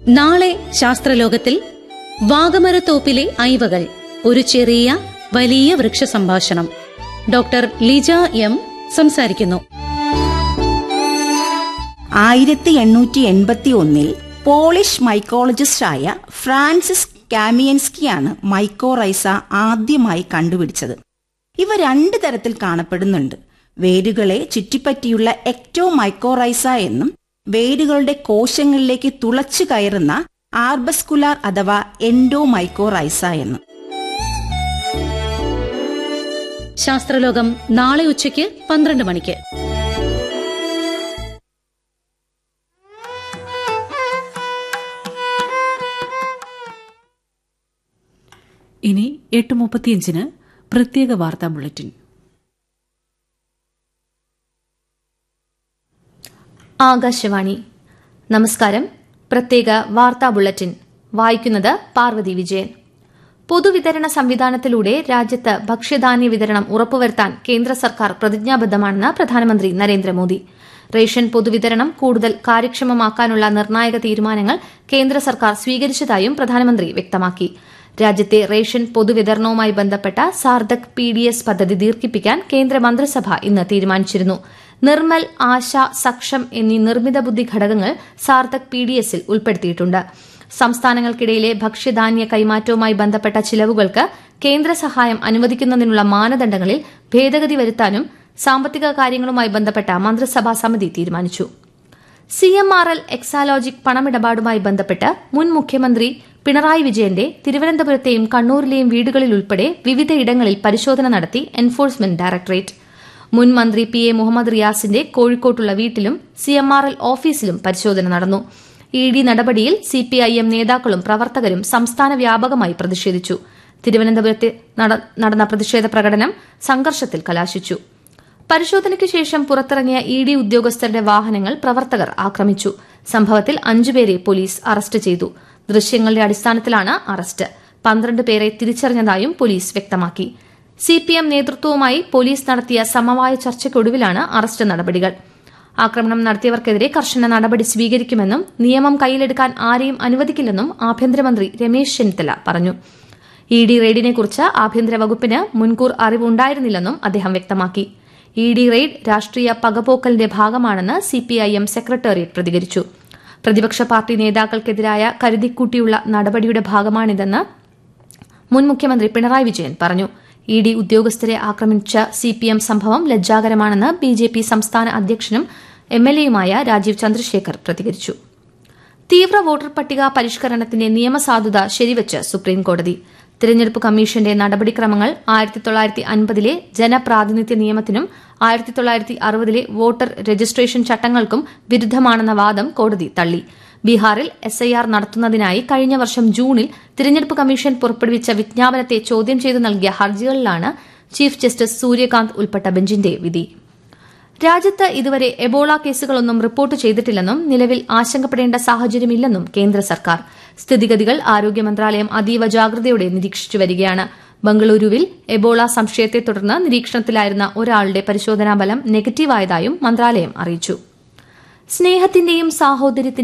നാളെ ശാസ്ത്രലോകത്തിൽ വാഗമരത്തോപ്പിലെ ഐവകൾ ഒരു ചെറിയ വലിയ വൃക്ഷ സംഭാഷണം ഡോക്ടർ ലിജ എം സംസാരിക്കുന്നു ആയിരത്തി എണ്ണൂറ്റി എൺപത്തി ഒന്നിൽ പോളിഷ് മൈക്കോളജിസ്റ്റായ ഫ്രാൻസിസ് കാമിയൻസ്കിയാണ് മൈക്കോറൈസ ആദ്യമായി കണ്ടുപിടിച്ചത് ഇവ രണ്ട് തരത്തിൽ കാണപ്പെടുന്നുണ്ട് വേരുകളെ ചുറ്റിപ്പറ്റിയുള്ള എക്ടോ മൈക്കോറൈസ എന്നും വേരുകളുടെ കോശങ്ങളിലേക്ക് തുളച്ചു കയറുന്ന ആർബസ്കുലാർ അഥവാ എൻഡോ മൈക്കോറൈസ എന്നും ശാസ്ത്രലോകം നാളെ ഉച്ചയ്ക്ക് പന്ത്രണ്ട് മണിക്ക് ഇനി എട്ട് മുപ്പത്തിയഞ്ചിന് പ്രത്യേക വാർത്താ ബുള്ളറ്റിൻ ആകാശവാണി നമസ്കാരം പ്രത്യേക വാർത്താ ബുള്ളറ്റിൻ വായിക്കുന്നത് പാർവതി വിജയൻ പൊതുവിതരണ സംവിധാനത്തിലൂടെ രാജ്യത്ത് ഭക്ഷ്യധാന്യ വിതരണം ഉറപ്പുവരുത്താൻ കേന്ദ്ര സർക്കാർ പ്രതിജ്ഞാബദ്ധമാണെന്ന് പ്രധാനമന്ത്രി നരേന്ദ്രമോദി റേഷൻ പൊതുവിതരണം കൂടുതൽ കാര്യക്ഷമമാക്കാനുള്ള നിർണായക തീരുമാനങ്ങൾ കേന്ദ്ര സർക്കാർ സ്വീകരിച്ചതായും പ്രധാനമന്ത്രി വ്യക്തമാക്കി രാജ്യത്തെ റേഷൻ പൊതുവിതരണവുമായി ബന്ധപ്പെട്ട സാർദക് പി ഡി എസ് പദ്ധതി ദീർഘിപ്പിക്കാൻ കേന്ദ്ര മന്ത്രിസഭ ഇന്ന് തീരുമാനിച്ചിരുന്നു നിർമ്മൽ ആശ സക്ഷം എന്നീ നിർമ്മിത ബുദ്ധി ഘടകങ്ങൾ സാർദക് പി ഡി എസിൽ ഉൾപ്പെടുത്തിയിട്ടുണ്ട് സംസ്ഥാനങ്ങൾക്കിടയിലെ ഭക്ഷ്യധാന്യ കൈമാറ്റവുമായി ബന്ധപ്പെട്ട ചിലവുകൾക്ക് കേന്ദ്ര സഹായം അനുവദിക്കുന്നതിനുള്ള മാനദണ്ഡങ്ങളിൽ ഭേദഗതി വരുത്താനും സാമ്പത്തിക കാര്യങ്ങളുമായി ബന്ധപ്പെട്ട മന്ത്രിസഭാ സമിതി തീരുമാനിച്ചു C M R L Exalogic പണമിടപാടുമായി ബന്ധപ്പെട്ട് മുൻ മുഖ്യമന്ത്രി പിണറായി വിജയന്റെ തിരുവനന്തപുരത്തെയും കണ്ണൂരിലെയും വീടുകളിൽ ഉൾപ്പെടെ വിവിധയിടങ്ങളിൽ പരിശോധന നടത്തി എൻഫോഴ്സ്മെന്റ് ഡയറക്ടറേറ്റ് മുൻ മന്ത്രി പി എ മുഹമ്മദ് റിയാസിന്റെ കോഴിക്കോട്ടുള്ള വീട്ടിലും സി എം ആർ എൽ ഓഫീസിലും പരിശോധന നടന്നു ഇ ഡി നടപടിയിൽ സിപിഐഎം നേതാക്കളും പ്രവർത്തകരും സംസ്ഥാന വ്യാപകമായി പ്രതിഷേധിച്ചു തിരുവനന്തപുരത്ത് നടന്ന പ്രതിഷേധ പ്രകടനം സംഘർഷത്തിൽ കലാശിച്ചു പരിശോധനയ്ക്ക് ശേഷം പുറത്തിറങ്ങിയ ഇ ഡി ഉദ്യോഗസ്ഥരുടെ വാഹനങ്ങൾ പ്രവർത്തകർ ആക്രമിച്ചു സംഭവത്തിൽ അഞ്ചുപേരെ പോലീസ് അറസ്റ്റ് ചെയ്തു ദൃശ്യങ്ങളുടെ അടിസ്ഥാനത്തിലാണ് അറസ്റ്റ് പന്ത്രണ്ട് പേരെ തിരിച്ചറിഞ്ഞതായും പോലീസ് വ്യക്തമാക്കി സിപിഎം നേതൃത്വവുമായി പോലീസ് നടത്തിയ സമവായ ചർച്ചയ്ക്കൊടുവിലാണ് അറസ്റ്റ് നടപടികൾ ആക്രമണം നടത്തിയവർക്കെതിരെ കർശന നടപടി സ്വീകരിക്കുമെന്നും നിയമം കയ്യിലെടുക്കാൻ ആരെയും അനുവദിക്കില്ലെന്നും ആഭ്യന്തരമന്ത്രി രമേശ് ചെന്നിത്തല പറഞ്ഞു ഇ ഡി റെയ്ഡിനെക്കുറിച്ച് ആഭ്യന്തര വകുപ്പിന് മുൻകൂർ അറിവുണ്ടായിരുന്നില്ലെന്നും അദ്ദേഹം വ്യക്തമാക്കി ഇ ഡി റെയ്ഡ് രാഷ്ട്രീയ പകപോക്കലിന്റെ ഭാഗമാണെന്ന് സിപിഐഎം സെക്രട്ടേറിയറ്റ് പ്രതികരിച്ചു പ്രതിപക്ഷ പാർട്ടി നേതാക്കൾക്കെതിരായ കരുതിക്കൂട്ടിയുള്ള നടപടിയുടെ ഭാഗമാണിതെന്ന് മുൻ മുഖ്യമന്ത്രി പിണറായി വിജയൻ പറഞ്ഞു ഇ ഡി ഉദ്യോഗസ്ഥരെ ആക്രമിച്ച സിപിഎം സംഭവം ലജ്ജാകരമാണെന്ന് ബി ജെ പി സംസ്ഥാന അധ്യക്ഷനും എം എൽ എയുമായ രാജീവ് ചന്ദ്രശേഖർ പ്രതികരിച്ചു തീവ്ര വോട്ടർ പട്ടിക പരിഷ്കരണത്തിന്റെ നിയമസാധുത ശരിവച്ച് സുപ്രീംകോടതി തിരഞ്ഞെടുപ്പ് കമ്മീഷന്റെ നടപടിക്രമങ്ങൾ ആയിരത്തി തൊള്ളായിരത്തി അൻപതിലെ ജനപ്രാതിനിധ്യ നിയമത്തിനും ആയിരത്തി തൊള്ളായിരത്തി അറുപതിലെ വോട്ടർ രജിസ്ട്രേഷൻ ചട്ടങ്ങൾക്കും വിരുദ്ധമാണെന്ന വാദം കോടതി തള്ളി ബീഹാറിൽ എസ് ഐ ആർ നടത്തുന്നതിനായി കഴിഞ്ഞ വർഷം ജൂണിൽ തിരഞ്ഞെടുപ്പ് കമ്മീഷൻ പുറപ്പെടുവിച്ച വിജ്ഞാപനത്തെ ചോദ്യം ചെയ്തു നൽകിയ ഹർജികളിലാണ് ചീഫ് ജസ്റ്റിസ് സൂര്യകാന്ത് ഉൾപ്പെട്ട ബെഞ്ചിന്റെ വിധി രാജ്യത്ത് ഇതുവരെ എബോള കേസുകളൊന്നും റിപ്പോർട്ട് ചെയ്തിട്ടില്ലെന്നും നിലവിൽ ആശങ്കപ്പെടേണ്ട സാഹചര്യമില്ലെന്നും കേന്ദ്ര സർക്കാർ സ്ഥിതിഗതികൾ ആരോഗ്യ മന്ത്രാലയം അതീവ ജാഗ്രതയോടെ നിരീക്ഷിച്ചു വരികയാണ് ബംഗളൂരുവിൽ എബോള സംശയത്തെ തുടർന്ന് നിരീക്ഷണത്തിലായിരുന്ന ഒരാളുടെ പരിശോധനാ ഫലം നെഗറ്റീവായതായും മന്ത്രാലയം അറിയിച്ചു സ്നേഹത്തിന്റെയും സാഹോദര്യത്തിന്റെയും